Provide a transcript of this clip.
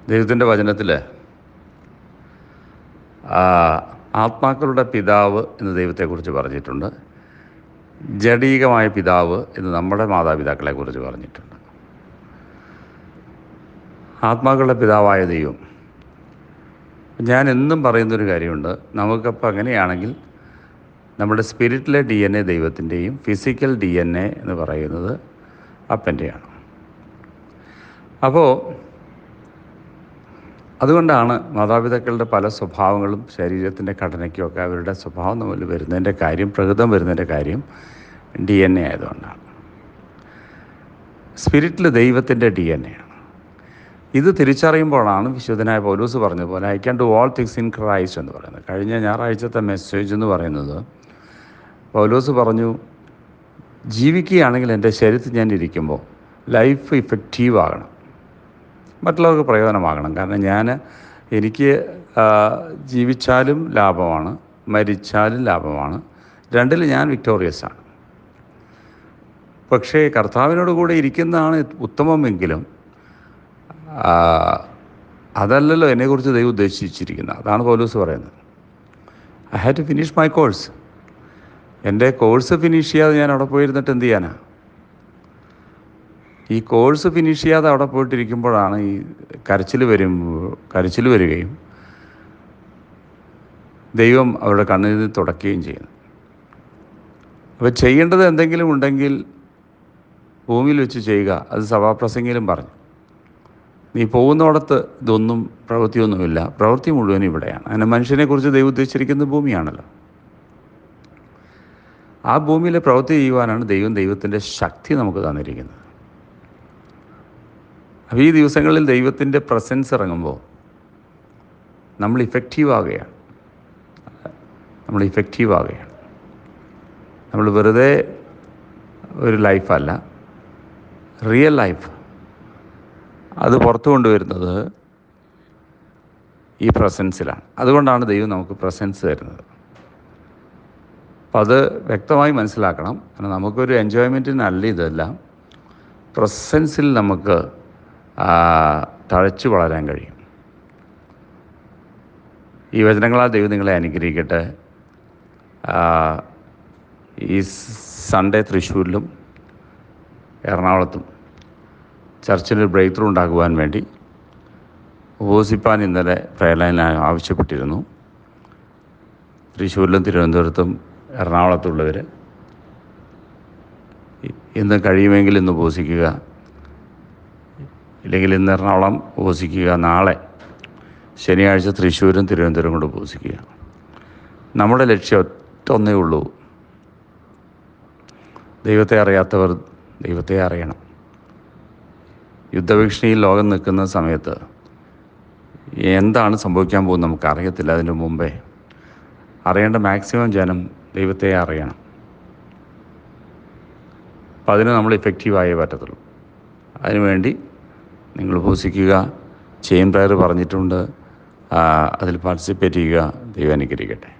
ദൈവത്തിൻ്റെ വചനത്തിൽ ആത്മാക്കളുടെ പിതാവ് എന്ന് ദൈവത്തെക്കുറിച്ച് പറഞ്ഞിട്ടുണ്ട് ജഡീകമായ പിതാവ് എന്ന് നമ്മുടെ മാതാപിതാക്കളെക്കുറിച്ച് പറഞ്ഞിട്ടുണ്ട് ആത്മാക്കളുടെ പിതാവായ ദൈവം ഞാൻ എന്നും പറയുന്നൊരു കാര്യമുണ്ട് നമുക്കപ്പോൾ അങ്ങനെയാണെങ്കിൽ നമ്മുടെ സ്പിരിറ്റിലെ ഡി എൻ എ ദൈവത്തിൻ്റെയും ഫിസിക്കൽ ഡി എൻ എ എന്ന് പറയുന്നത് അപ്പൻ്റെയാണ് അപ്പോൾ അതുകൊണ്ടാണ് മാതാപിതാക്കളുടെ പല സ്വഭാവങ്ങളും ശരീരത്തിൻ്റെ ഘടനയ്ക്കുമൊക്കെ അവരുടെ സ്വഭാവം തമ്മിൽ വരുന്നതിൻ്റെ കാര്യം പ്രകൃതം വരുന്നതിൻ്റെ കാര്യം ഡി എൻ എ ആയതുകൊണ്ടാണ് സ്പിരിറ്റിൽ ദൈവത്തിൻ്റെ ഡി എൻ എ ആണ് ഇത് തിരിച്ചറിയുമ്പോഴാണ് വിശുദ്ധനായ പൗലൂസ് പറഞ്ഞതുപോലെ I can do all things in Christ എന്ന് പറയുന്നത് കഴിഞ്ഞ ഞായറാഴ്ചത്തെ മെസ്സേജ് എന്ന് പറയുന്നത് പൗലൂസ് പറഞ്ഞു ജീവിക്കുകയാണെങ്കിൽ എൻ്റെ ശരീരത്തിൽ ഞാൻ ഇരിക്കുമ്പോൾ ലൈഫ് ഇഫക്റ്റീവ് ആകണം മറ്റുള്ളവർക്ക് പ്രയോജനമാകണം കാരണം ഞാൻ എനിക്ക് ആ, ജീവിച്ചാലും ലാഭമാണ് മരിച്ചാലും ലാഭമാണ് രണ്ടിൽ ഞാൻ വിക്ടോറിയസ് ആണ് പക്ഷേ കർത്താവിനോട് കൂടെ ഇരിക്കുന്നതാണ് ഉത്തമമെങ്കിലും ആ, അതല്ലല്ലോ എന്നെക്കുറിച്ച് ദൈവം ഉദ്ദേശിച്ചിരിക്കുന്നത് അതാണ് പൗലൂസ് പറയുന്നത് I have to finish my course എൻ്റെ കോഴ്സ് ഫിനിഷ് ചെയ്യാതെ ഞാൻ അവിടെ പോയിരുന്നിട്ട് എന്ത് ചെയ്യാനാ ഈ കോഴ്സ് ഫിനിഷ് ചെയ്യാതെ അവിടെ പോയിട്ടിരിക്കുമ്പോഴാണ് ഈ കരച്ചിൽ വരും കരച്ചിൽ വരികയും ദൈവം അവരുടെ കണ്ണിൽ നിന്ന് തുടക്കുകയും ചെയ്യുന്നു അപ്പോൾ ചെയ്യേണ്ടത് എന്തെങ്കിലും ഉണ്ടെങ്കിൽ ഭൂമിയിൽ വെച്ച് ചെയ്യുക അത് സഭാപ്രസംഗിയിലും പറഞ്ഞു നീ പോകുന്നിടത്ത് ഇതൊന്നും പ്രവൃത്തിയൊന്നുമില്ല പ്രവൃത്തി മുഴുവൻ ഇവിടെയാണ് അങ്ങനെ മനുഷ്യനെക്കുറിച്ച് ദൈവം ഉദ്ദേശിച്ചിരിക്കുന്നത് ഭൂമിയാണല്ലോ ആ ഭൂമിയിലെ പ്രവൃത്തി ചെയ്യുവാനാണ് ദൈവം ദൈവത്തിൻ്റെ ശക്തി നമുക്ക് തന്നിരിക്കുന്നത് അപ്പോൾ ഈ ദിവസങ്ങളിൽ ദൈവത്തിൻ്റെ പ്രസൻസ് ഇറങ്ങുമ്പോൾ നമ്മൾ ഇഫക്റ്റീവ് ആവുകയാണ് നമ്മൾ ഇഫക്റ്റീവ് ആവുകയാണ് നമ്മൾ വെറുതെ ഒരു ലൈഫല്ല റിയൽ ലൈഫ് അത് പുറത്തു കൊണ്ടുവരുന്നത് ഈ പ്രസൻസിലാണ് അതുകൊണ്ടാണ് ദൈവം നമുക്ക് പ്രസൻസ് തരുന്നത് അപ്പം അത് വ്യക്തമായി മനസ്സിലാക്കണം കാരണം നമുക്കൊരു എൻജോയ്മെൻറ്റിനല്ല ഇതെല്ലാം പ്രസൻസിൽ നമുക്ക് ആ, തഴച്ചു വളരാൻ കഴിയും ഈ വചനങ്ങളാൽ ദൈവം നിങ്ങളെ അനുഗ്രഹിക്കട്ടെ ആ, ഈ സൺഡേ തൃശ്ശൂരിലും എറണാകുളത്തും ചർച്ചിൽ ബ്രേക്ക് ത്രൂ ഉണ്ടാക്കുവാൻ വേണ്ടി ഉപവസിപ്പാൻ ഇന്നലെ പ്രയർലൈനിൽ ആവശ്യപ്പെട്ടിരുന്നു തൃശ്ശൂരിലും തിരുവനന്തപുരത്തും എറണാകുളത്തുള്ളവർ ഇന്ന് കഴിയുമെങ്കിൽ ഇന്ന് ഉപവസിക്കുക ഇല്ലെങ്കിൽ ഇന്ന് എറണാകുളം ഉപവസിക്കുക നാളെ ശനിയാഴ്ച തൃശ്ശൂരും തിരുവനന്തപുരം കൊണ്ട് ഉപവസിക്കുക നമ്മുടെ ലക്ഷ്യം ഒറ്റ ഒന്നേ ഉള്ളൂ ദൈവത്തെ അറിയാത്തവർ ദൈവത്തെ അറിയണം യുദ്ധഭീഷണിയിൽ ലോകം നിൽക്കുന്ന സമയത്ത് എന്താണ് സംഭവിക്കാൻ പോകുന്നത് നമുക്ക് അറിയത്തില്ല അതിന് മുമ്പേ അറിയേണ്ട മാക്സിമം ജനം ദൈവത്തെ അറിയണം അപ്പം അതിന് നമ്മൾ ഇഫക്റ്റീവായേ പറ്റത്തുള്ളൂ അതിനുവേണ്ടി നിങ്ങൾ ഉപസിക്കുക ചെയിൻ പ്രയർ പറഞ്ഞിട്ടുണ്ട് ആ, അതിൽ പാർട്ടിസിപ്പേറ്റ് ചെയ്യുക ദൈവം അനുഗ്രഹിക്കട്ടെ